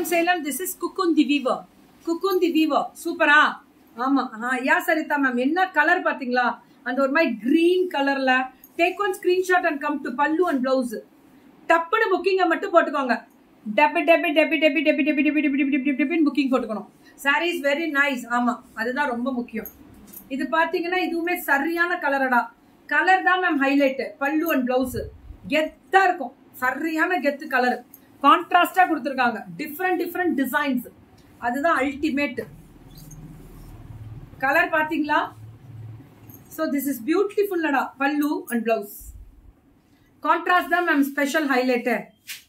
From Salem this is குக்குந்தி weaver குக்குந்தி weaver சூப்பரா ஆமா ஆ யா சரிதா மேம் என்ன கலர் பாத்தீங்களா அந்த ஒரு மாதிரி கிரீன் கலர்ல take one screenshot and come to பல்லு அண்ட் பிளவுஸ் டப்புன்னு புக்கிங்க மட்டும் போட்டுக்கோங்க டெபி டெபி டெபி டெபி டெபி டெபி டெபி டெபி டெபி டெபி டெபின்னு புக்கிங் போட்டுக்கணும் சாரி இஸ் வெரி நைஸ் ஆமா அதுதான் ரொம்ப முக்கியம் இது பாத்தீங்கன்னா இதுவுமே சரியான கலரடா கலர் தான் மேம் ஹைலைட் பல்லு அண்ட் பிளவுஸ் கெத்தா இருக்கும் சரியான கெத்து கலர் கான்ட்ராஸ்டா கொடுத்துருக்காங்க டிஃப்ரெண்ட் டிஃப்ரெண்ட் டிசைன்ஸ் அதுதான் அல்டிமேட் கலர் பாத்தீங்களா ஸோ திஸ் இஸ் பியூட்டிஃபுல்லடா பல்லு அண்ட் பிளவுஸ் கான்ட்ராஸ்ட் தான் மேம் ஸ்பெஷல் ஹைலைட்டு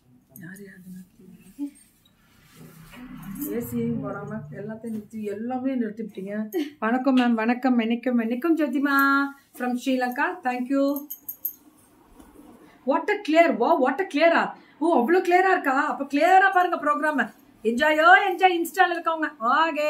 ஏசியும் போடாம எல்லாத்தையும் நிறுத்தி எல்லாமே நிறுத்திவிட்டீங்க வணக்கம் மேம் வணக்கம் வணக்கம் வணக்கம் ஜோதிமா from Sri Lanka thank you what a clear வா வாட் அ கிளியரா ஓ அவ்வளோ கிளியரா இருக்கா அப்ப கிளியரா பாருங்க ப்ரோக்ராம் என்ஜாயோ என்ஜாய் இன்ஸ்டால இருக்கவங்க ஆகே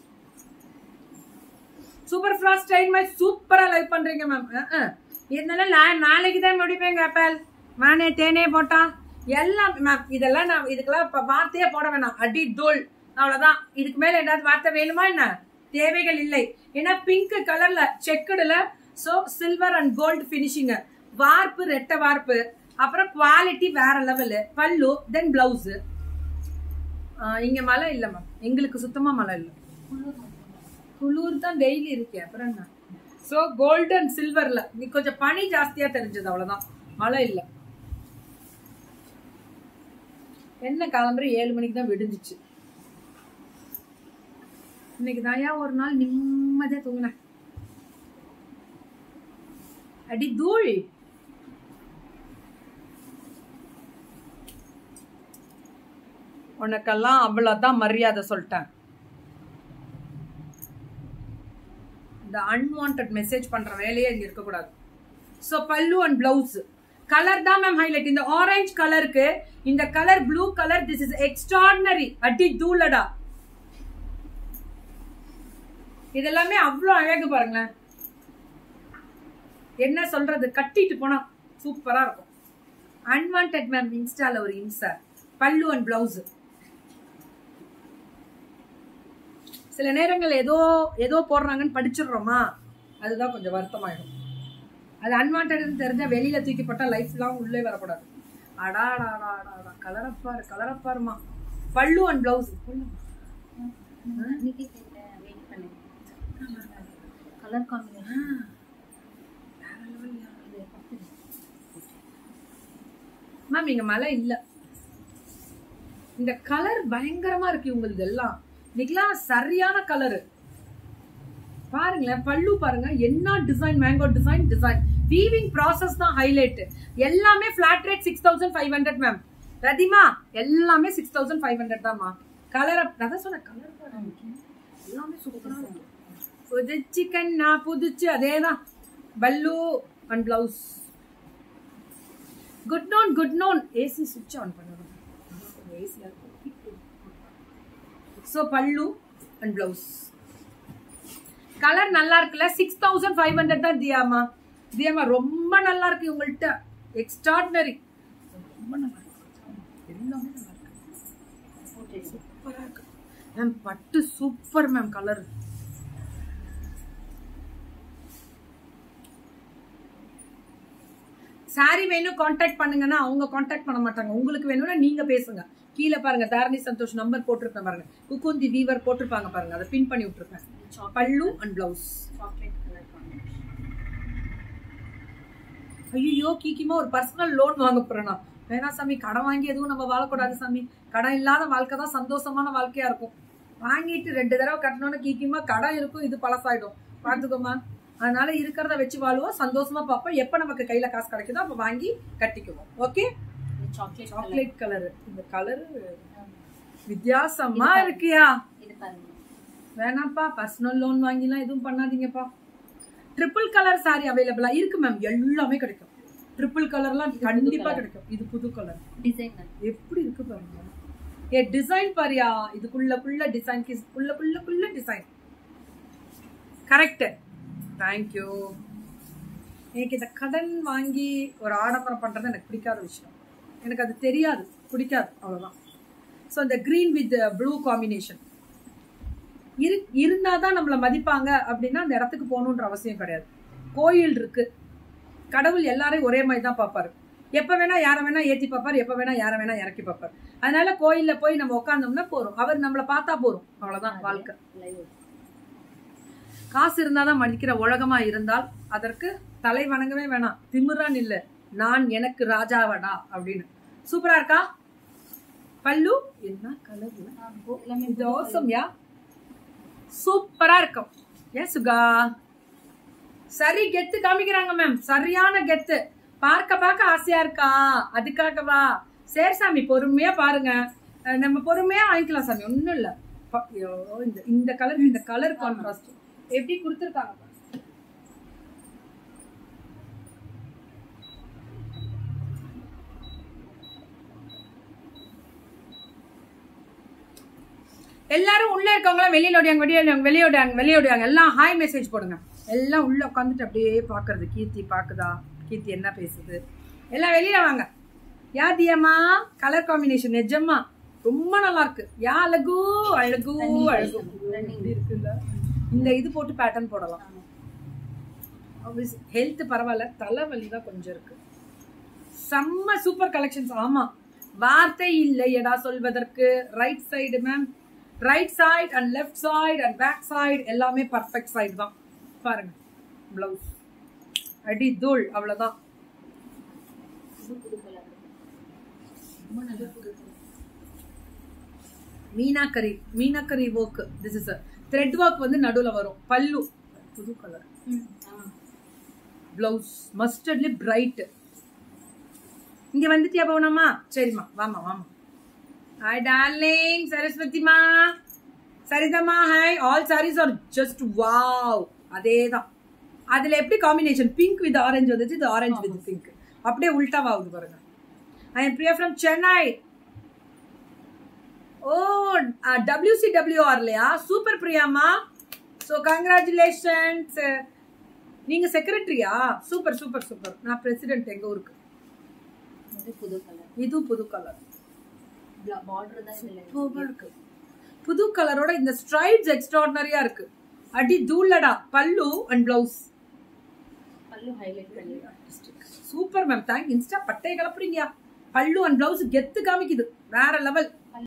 சூப்பர் ஃபாஸ்ட் டைம் மாதிரி சூப்பரா லைவ் பண்றீங்க மேம் இருந்தாலும் நான் நாளைக்கு தான் முடிப்பேங்க அப்பல் மானே தேனே போட்டா எல்லாம் மேம் இதெல்லாம் நான் இதுக்கெல்லாம் இப்ப வார்த்தையே போட வேணாம் அடி தோல் அவ்வளவுதான் இதுக்கு மேல ஏதாவது வார்த்தை வேணுமா என்ன தேவைகள் இல்லை ஏன்னா பிங்க் கலர்ல செக்குடுல so silver and gold finishing வார்ப்பு ரெட்டை வார்ப்பு அப்புறம் குவாலிட்டி வேற லெவலு பல்லு தென் பிளவுஸ் இங்க மழை இல்ல மேம் எங்களுக்கு சுத்தமா மழை இல்லை குளிர் தான் டெய்லி இருக்கேன் அப்புறம் என்ன ஸோ கோல்டு அண்ட் சில்வர்ல நீ கொஞ்சம் பனி ஜாஸ்தியா தெரிஞ்சது அவ்வளவுதான் மழை இல்லை என்ன கிளம்புற ஏழு மணிக்கு தான் விடிஞ்சிச்சு இன்னைக்கு தாயா ஒரு நாள் நிம்மதியா தூங்கினேன் அடி தூள் உனக்கெல்லாம் அவ்வளவுதான் மரியாதை சொல்லிட்டேன் இந்த அன்வான்ட் மெசேஜ் பண்ற வேலையே இங்க இருக்கக்கூடாது ஸோ பல்லு அண்ட் பிளவுஸ் கலர் தான் மேம் ஹைலைட் இந்த ஆரஞ்சு கலருக்கு இந்த colour blue colour this is extraordinary அடி தூளடா இதெல்லாமே அவ்வளோ அழகு பாருங்களேன் என்ன சொல்றது கட்டிட்டு போனா சூப்பரா இருக்கும் அன்வான்ட் மேம் இன்ஸ்டால ஒரு இன்ஸ்டா பல்லு அண்ட் பிளவுஸ் சில நேரங்கள் ஏதோ ஏதோ போடுறாங்கன்னு படிச்சிடுறோமா அதுதான் கொஞ்சம் வருத்தமாயிடும் அது அன்வான்ட்னு தெரிஞ்சா வெளியில தூக்கி போட்டா லைஃப் லாங் உள்ளே வரக்கூடாது அடா அடா அடா அடா அடா கலரப்பாரு கலரப்பாருமா பல்லு and blouse colour combination ma'am இங்க மழை இல்ல இந்த கலர் பயங்கரமா இருக்கு உங்களுக்கு எல்லாம் இன்னைக்கெல்லாம் சரியான கலரு பாருங்களேன் பல்லு பாருங்க என்ன design mango design design weaving process தான் ஹைலைட் எல்லாமே flat rate six thousand five hundred ma'am ரதிமா எல்லாமே சிக்ஸ் தௌசண்ட் ஃபைவ் ஹண்ட்ரட் தான்மா கலர் அதான் சொன்ன கலர் எல்லாமே சூப்பரா இருக்கு புதுச்சு கண்ணா புதுச்சு அதேதான் பல்லு and blouse good known good known AC சுவிட்ச் ஆன் பண்ணுறோம் ஏசியா இருக்கும் ஸோ பல்லு அண்ட் பிளவுஸ் கலர் நல்லா இருக்குல்ல சிக்ஸ் தௌசண்ட் ஃபைவ் ஹண்ட்ரட் தான் தியாமா தியாமா ரொம்ப நல்லா இருக்கு உங்கள்கிட்ட எக்ஸ்ட்ராடினரி ரொம்ப நல்லா இருக்கு எல்லாமே நல்லா இருக்கு சூப்பரா இருக்கு மேம் பட்டு சூப்பர் மேம் கலர் சாரி வேணும் காண்டாக்ட் பண்ணுங்கன்னா அவங்க காண்டாக்ட் பண்ண மாட்டாங்க உங்களுக்கு வேணும்னா நீங்க பேசுங்க கீழே பாருங்க தாரணி சந்தோஷ் நம்பர் போட்டிருப்பேன் பாருங்க குக்குந்தி வீவர் போட்டிருப்பாங்க பாருங்க அதை பின் பண்ணி விட்டுருப்பேன் பல்லு and blouse chocolate colour combination ஐயோ கீக்கிமா ஒரு பர்சனல் லோன் வாங்க போறேனா வேணா சாமி கடன் வாங்கி எதுவும் நம்ம வாழக்கூடாது சாமி கடன் இல்லாத வாழ்க்கை தான் சந்தோஷமான வாழ்க்கையா இருக்கும் வாங்கிட்டு ரெண்டு தடவை கட்டணும்னு கீக்கிமா கடன் இருக்கும் இது பழசாயிடும் பார்த்துக்கோமா அதனால இருக்கிறத வச்சு வாழுவோம் சந்தோஷமா பார்ப்போம் எப்ப நமக்கு கையில காசு கிடைக்குதோ அப்ப வாங்கி கட்டிக்குவோம் okay chocolate colour chocolate colour இந்த கலர் வித்தியாசமா இருக்கியா இது பாருங்க வேணாப்பா பர்சனல் லோன் வாங்கிலாம் எதுவும் பண்ணாதீங்கப்பா ட்ரிபிள் கலர் சாரி அவைலபிளா இருக்கு மேம் எல்லாமே கிடைக்கும் ட்ரிபிள் கலர்லாம் இது புது கண்டிப்பா colour. கிடைக்கும் இது புது கலர் டிசைனர் எப்படி இருக்கு பாருங்க ஏ டிசைன் பாரியா இதுக்குள்ளக்குள்ள டிசைன் உள்ளக்குள்ளக்குள்ள டிசைன் கரெக்ட் தேங்க்யூ எனக்கு இந்த கடன் வாங்கி ஒரு ஆடம்பரம் பண்றது எனக்கு பிடிக்காத விஷயம் எனக்கு அது தெரியாது பிடிக்காது அவ்வளவுதான் ஸோ இந்த கிரீன் வித் ப்ளூ காம்பினேஷன் இரு இருந்தாதான் நம்மளை மதிப்பாங்க அப்படின்னா அந்த இடத்துக்கு போகணுன்ற அவசியம் கிடையாது கோயில் இருக்கு கடவுள் எல்லாரையும் ஒரே மாதிரி தான் பார்ப்பாரு எப்ப வேணா யாரை வேணா ஏத்தி பார்ப்பார் எப்ப வேணா யாரை வேணா இறக்கி பார்ப்பார் அதனால கோயில்ல போய் நம்ம உட்காந்தோம்னா போறோம் அவர் நம்மளை பார்த்தா போறோம் அவ்வளவுதான் வாழ்க்கை லைவ் காசு இருந்தாதான் மதிக்கிற உலகமா இருந்தால் அதற்கு தலை வணங்கவே வேணாம் திமிரான் இல்ல நான் எனக்கு ராஜாவடா அப்படின்னு சூப்பரா இருக்கா பல்லு என்ன கலர் எல்லாமே இது awesome, யா சூப்பரா இருக்கும் ஏன் சுகா சரி கெத்து காமிக்கிறாங்க மேம் சரியான கெத்து பார்க்க பார்க்க ஆசையா இருக்கா அதுக்காகவா சரி சாமி பொறுமையா பாருங்க அஹ் நம்ம பொறுமையா வாங்கிக்கலாம் சாமி ஒண்ணும் இல்ல ப- ஐயோ, இந்த இந்த கலர் இந்த கலர் கான்ட்ராஸ்ட் எப்படி கொடுத்துருக்காங்க பாரு. எல்லாரும் உள்ள இருக்கவங்களாம் வெளியில ஓடியாங்க வெளியில வெளியே ஓடியாங்க வெளியே ஓடியாங்க எல்லாம் ஹாய் மெசேஜ் போடுங்க எல்லாம் உள்ள உட்காந்துட்டு அப்படியே பாக்குறது கீர்த்தி பாக்குதா கீர்த்தி என்ன பேசுது எல்லாம் வெளியில வாங்க யா தியம்மா கலர் காம்பினேஷன் நிஜமா ரொம்ப நல்லா இருக்கு யா அழகு அழகு அழகு இப்படி இருக்குல்ல இந்த இது போட்டு பேட்டர்ன் போடலாம் ஹெல்த் பரவாயில்ல தலைவலி தான் கொஞ்சம் இருக்கு செம்ம சூப்பர் கலெக்ஷன்ஸ் ஆமா வார்த்தை இல்லையடா சொல்வதற்கு right side ma'am right side and left side and back side எல்லாமே பர்ஃபெக்ட் சைடு தான் பாருங்க பிளவுஸ் அடி தூள் அவ்வளவுதான் புது கலர் ரொம்ப நல்ல புது colour meenakari meenakari work this is thread work வந்து நடுவுல வரும் பல்லு புது கலர் பிளவுஸ் மஸ்டர்ட்லி பிரைட் இங்க வந்துட்டியா போனோமா சரிம்மா வாமா வாமா ஹாய் டார்லிங் சரஸ்வதிமா சரிதம்மா hi all sarees are just wow அதேதான் அதுல எப்படி காம்பினேஷன் பிங்க் வித் ஆரஞ்சு வந்துச்சு இது ஆரஞ்சு வித் பிங்க் அப்படியே உல்டாவா ஆகுது பாருங்க I am Priya from Chennai ஓ டபிள்யூசிடபிள்யூஆர் இல்லையா சூப்பர் பிரியாமா ஸோ கங்க்ராச்சுலேஷன்ஸ் நீங்க செக்ரட்டரியா சூப்பர் சூப்பர் சூப்பர் நான் பிரசிடென்ட் எங்க ஊருக்கு இது புது கலர் இதுவும் புது கலர் பார்டர் தான் இதுல சூப்பரா இருக்கு புது கலரோட இந்த ஸ்ட்ரைப்ஸ் எக்ஸ்ட்ராடினரியா இருக்கு அடி தூளடா பல்லு அண்ட் பிளவுஸ் பல்லு ஹைலைட் பண்ணி சூப்பர் மேம் தேங்க் இன்ஸ்டா பட்டை கிளப்புறீங்க பல்லு அண்ட் பிளவுஸ் கெத்து காமிக்குது வேற லெவல்